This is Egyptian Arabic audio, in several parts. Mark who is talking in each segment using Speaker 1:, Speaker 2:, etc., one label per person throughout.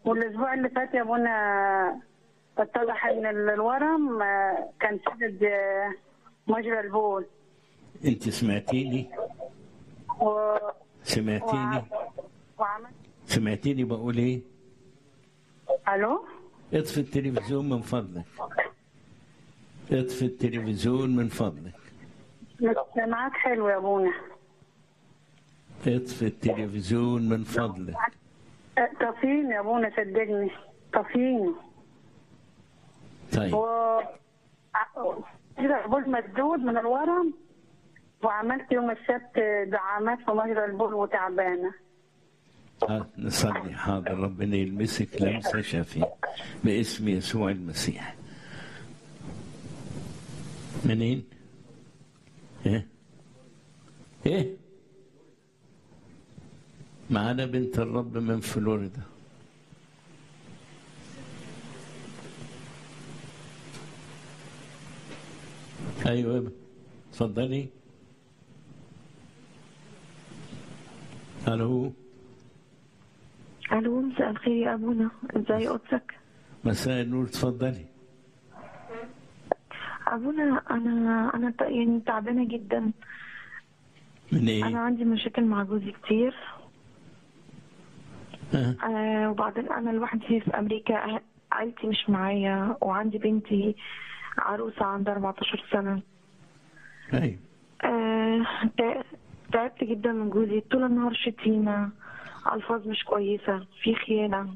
Speaker 1: والاسبوع اللي فات يا ابونا اتضح ان الورم آه، كان سبب آه، مجرى البول
Speaker 2: انت سمعتيني
Speaker 1: و...
Speaker 2: سمعتيني
Speaker 1: وعملت
Speaker 2: سمعتيني بقول ايه
Speaker 1: الو
Speaker 2: اطفي التلفزيون من فضلك اطفي التلفزيون من فضلك
Speaker 1: معاك حلو يا ابونا
Speaker 2: اطفي التلفزيون من فضلك
Speaker 1: آه، طفين يا ابونا صدقني طفين
Speaker 2: طيب
Speaker 1: و ع- كده البول مسدود من الورم وعملت يوم السبت دعامات في مجرى البول وتعبانه
Speaker 2: آه، نصلي حاضر ربنا يلمسك لمسة شافية باسم يسوع المسيح منين؟ ايه؟ ايه؟ معانا بنت الرب من فلوريدا ايوه اتفضلي الو
Speaker 3: الو مساء الخير يا ابونا ازاي قدسك
Speaker 2: مساء النور اتفضلي
Speaker 3: ابونا انا انا ت- يعني تعبانه جدا
Speaker 2: من
Speaker 3: انا
Speaker 2: ايه؟
Speaker 3: عندي مشاكل مع جوزي كتير
Speaker 2: ها؟
Speaker 3: آه وبعدين انا لوحدي في امريكا أه- عيلتي مش معايا وعندي بنتي عروسه عندها 14 سنه
Speaker 2: ايوه
Speaker 3: آه تع- تعبت جدا من جوزي طول النهار شتيمه الفاظ مش كويسه في خيانه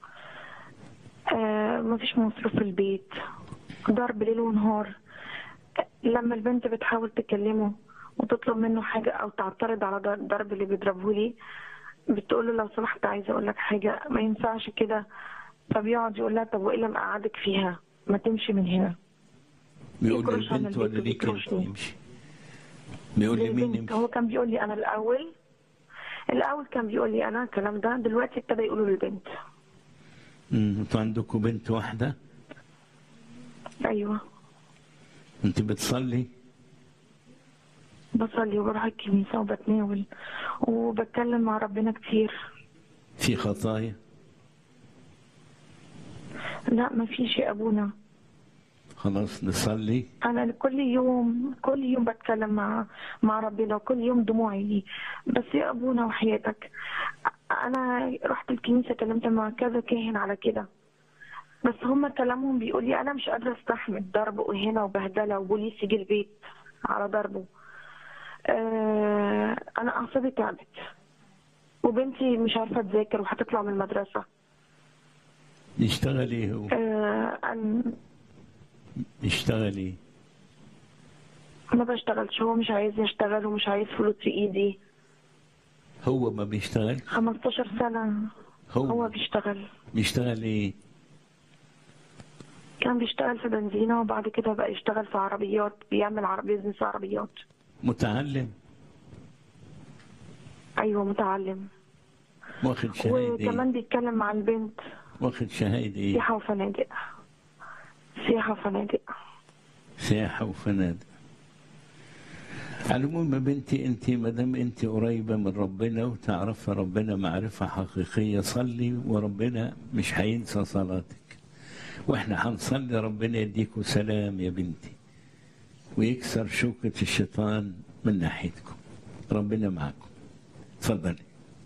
Speaker 3: آه مفيش مصروف في البيت ضرب ليل ونهار لما البنت بتحاول تكلمه وتطلب منه حاجة أو تعترض على ضر- الضرب اللي بيضربه لي بتقول له لو سمحت عايزة أقول لك حاجة ما ينفعش كده فبيقعد يقول لها طب وإيه اللي مقعدك فيها ما تمشي من هنا
Speaker 2: بيقول
Speaker 3: يكرش على
Speaker 2: للبنت ولا
Speaker 3: البيت
Speaker 2: ليك انت
Speaker 3: وبيكرشني.
Speaker 2: يمشي بيقول لي مين
Speaker 3: للبنت
Speaker 2: يمشي
Speaker 3: هو كان بيقول لي أنا الأول الأول كان بيقول لي أنا الكلام ده دلوقتي ابتدى يقوله للبنت
Speaker 2: امم انتوا عندكم بنت واحده
Speaker 3: أيوه
Speaker 2: انت بتصلي
Speaker 3: بصلي وبروح الكنيسة وبتناول وبتكلم مع ربنا كتير
Speaker 2: في خطايا
Speaker 3: لا ما فيش يا أبونا
Speaker 2: خلاص نصلي
Speaker 3: انا كل يوم كل يوم بتكلم مع مع ربنا وكل يوم دموعي بس يا ابونا وحياتك انا رحت الكنيسه كلمت مع كذا كاهن على كده بس هم كلامهم بيقول لي انا مش قادره استحمل ضرب وهنا وبهدله وبوليس يجي البيت على ضربه آه انا اعصابي تعبت وبنتي مش عارفه تذاكر وهتطلع من المدرسه
Speaker 2: يشتغل ايه هو
Speaker 3: آه أنا
Speaker 2: يشتغل ايه
Speaker 3: ما بشتغلش هو مش عايز يشتغل ومش عايز فلوس في ايدي
Speaker 2: هو ما بيشتغل
Speaker 3: 15 سنة هو
Speaker 2: هو
Speaker 3: بيشتغل
Speaker 2: بيشتغل ايه
Speaker 3: كان بيشتغل في بنزينة وبعد كده بقى يشتغل في عربيات بيعمل عرب بيزنس عربيات
Speaker 2: متعلم
Speaker 3: أيوة متعلم
Speaker 2: واخد شهاده
Speaker 3: وكمان
Speaker 2: ايه
Speaker 3: بيتكلم مع البنت
Speaker 2: واخد شهاده ايه
Speaker 3: سياحة وفنادق سياحة وفنادق
Speaker 2: سياحه وفنادق على العموم يا بنتي انت ما دام انت قريبه من ربنا وتعرفي ربنا معرفه حقيقيه صلي وربنا مش هينسى صلاتك واحنا هنصلي ربنا يديكوا سلام يا بنتي ويكسر شوكة الشيطان من ناحيتكم ربنا معكم تفضلي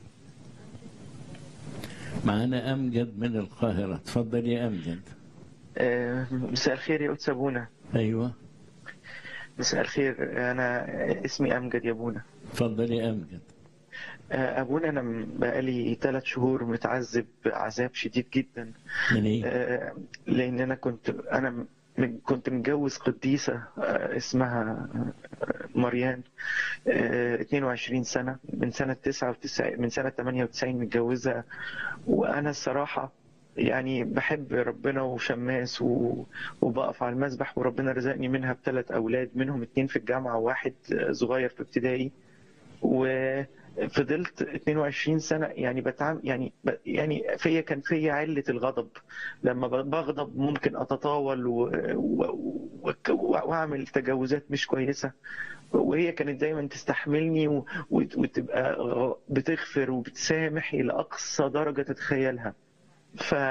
Speaker 2: معانا أمجد من القاهرة تفضل يا أمجد
Speaker 4: آه، مساء الخير يا قدس أبونا
Speaker 2: أيوة
Speaker 4: مساء الخير أنا اسمي أمجد يا أبونا
Speaker 2: تفضل يا أمجد
Speaker 4: آه، أبونا أنا بقالي ثلاث شهور متعذب عذاب شديد جدا
Speaker 2: من إيه؟
Speaker 4: آه، لأن أنا كنت أنا م- كنت متجوز قديسة آه، اسمها آه، مريان آه، 22 سنة من سنة 99 من سنة 98 متجوزها وأنا الصراحة يعني بحب ربنا وشماس و... وبقف على المسبح وربنا رزقني منها بثلاث أولاد منهم اتنين في الجامعة وواحد صغير في ابتدائي وفضلت 22 سنة يعني بتعامل يعني ب... يعني فيا كان فيا علة الغضب لما ب- بغضب ممكن أتطاول و... و... و... وأعمل تجاوزات مش كويسة وهي كانت دايما تستحملني و... وت- وتبقى غ- بتغفر وبتسامح إلى أقصى درجة تتخيلها ف